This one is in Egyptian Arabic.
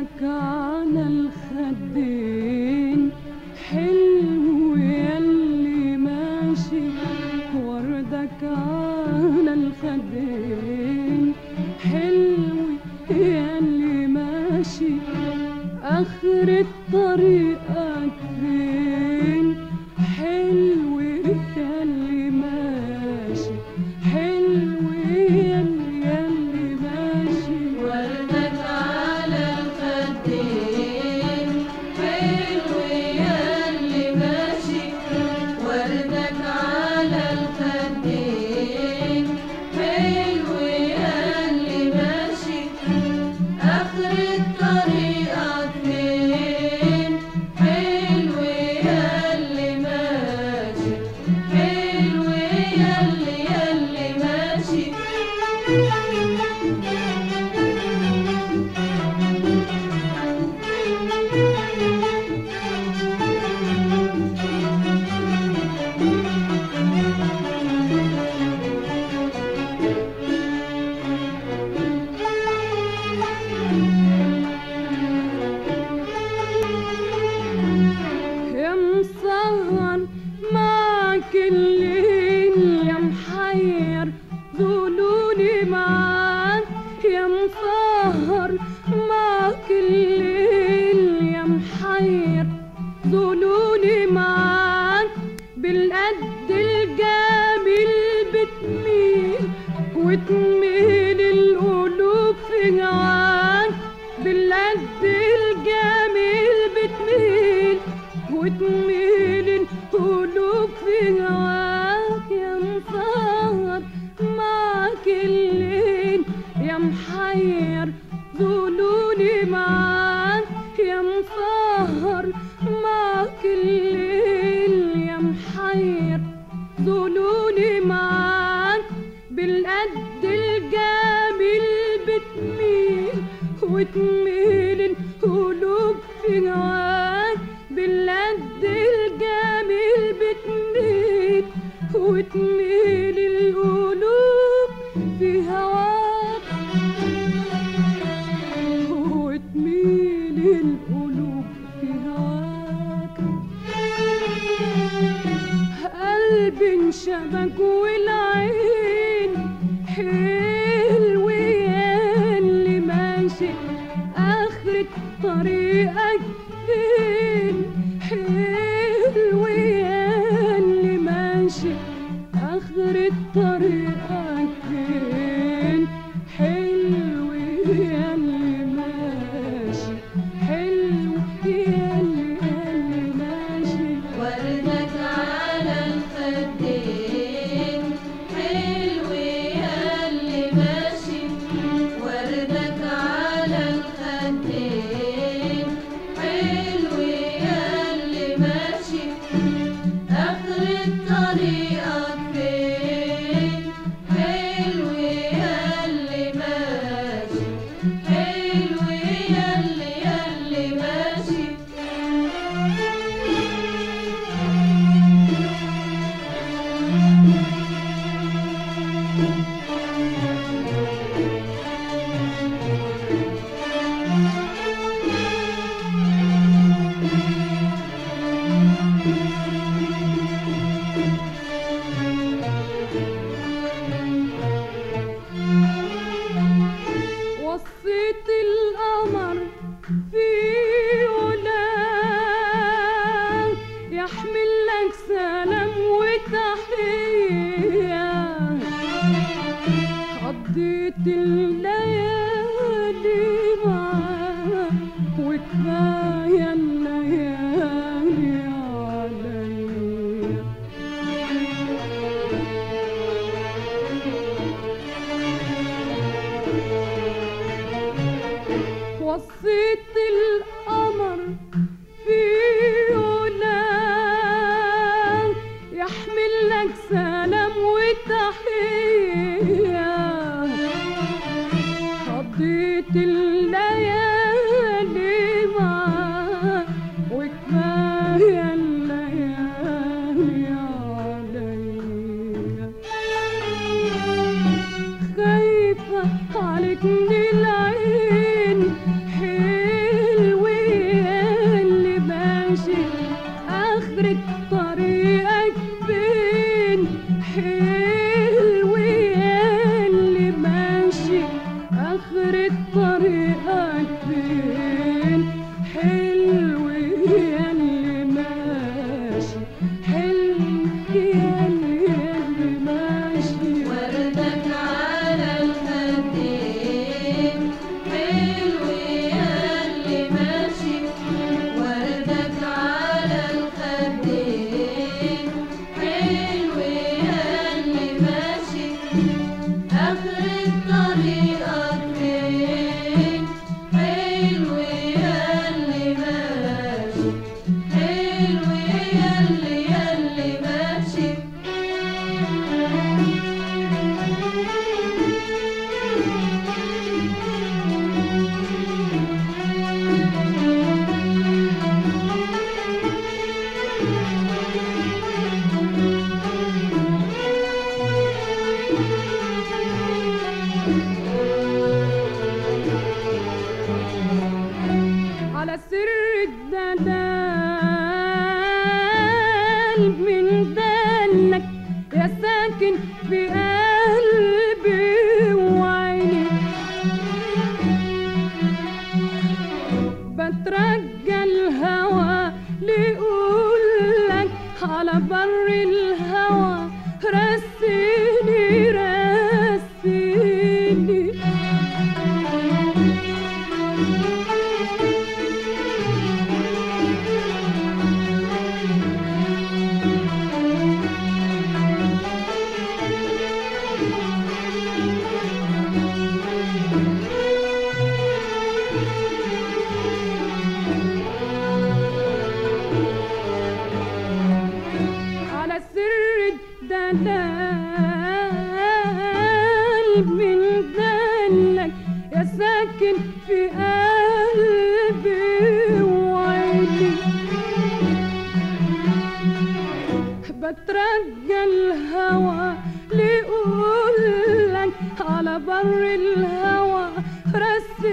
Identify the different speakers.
Speaker 1: وردك على الخدين حلو ياللي ماشي وردك على الخدين حلو ياللي ماشي آخر الطريقك فين حلو ياللي ماشي حلو ياللي ياللي ماشي
Speaker 2: وردك على الخدين حلو ياللي ماشي وردك على الخدين حلو ياللي ماشي آخر الطريقك فين حلو ياللي ماشي حلو ياللي ياللي ماشي
Speaker 1: يا مسهر معك الليل يا محير ظلولي معاك يا مسهر معك الليل يا محير ظلولي معاك بالقد الجميل بتميل وتميل القلوب في هواك بالقد الجميل بتميل وتميل القلوب في هواك يا مسهر معك الليل يا محير ظلولي معاك يا مسهر معك الليل يا محير ظلولي معاك بالقد الجميل بتميل وتميل القلوب في هواك بالقد الجميل بتميل وتميل القلوب في هواك وتميل القلوب في هواك قلبي انشبك والعين حلو ياللي ماشي آخرة طريقك فين حلو ياللي ماشي آخرة طريقك فين حلو ياللي ماشي حلو ياللي ياللي ماشي
Speaker 2: وردك على الخدين حلو ياللي ماشي وردك على الخدين حلو ياللي ماشي آخر الطريقك فين حلو ياللي ماشي حلو ياللي ياللي ماشي
Speaker 1: وصيت القمر في ولاد يحمل لك سلام وتحية قضيت الليالي معاك وكفاية الليالي عليا وصيت القمر في ولاد يحمل لك سلام وتحية قضيت الليالي معاك وكفاية الليالي عليا خايفة عليك من العين حيل اخر طريقك فين حلو يا اللي ماشي حلو يا اللي يا اللي ماشي
Speaker 2: وردك على الخدين حلو يا اللي ماشي وردك على الخدين حلو يا اللي ماشي آخر طريقك فين حلو يا اللي ماشي حلو يا اللي يا اللي ماشي
Speaker 1: على سر الدلال من دلك يا ساكن في قلبي وعيني بترجى الهوى ليقولك على بر الهوى رسيني رسيني على سر الدلال من دلك يا ساكن في قلبي وعيني بترجى الهوى ليقولك على بر الهوى رسي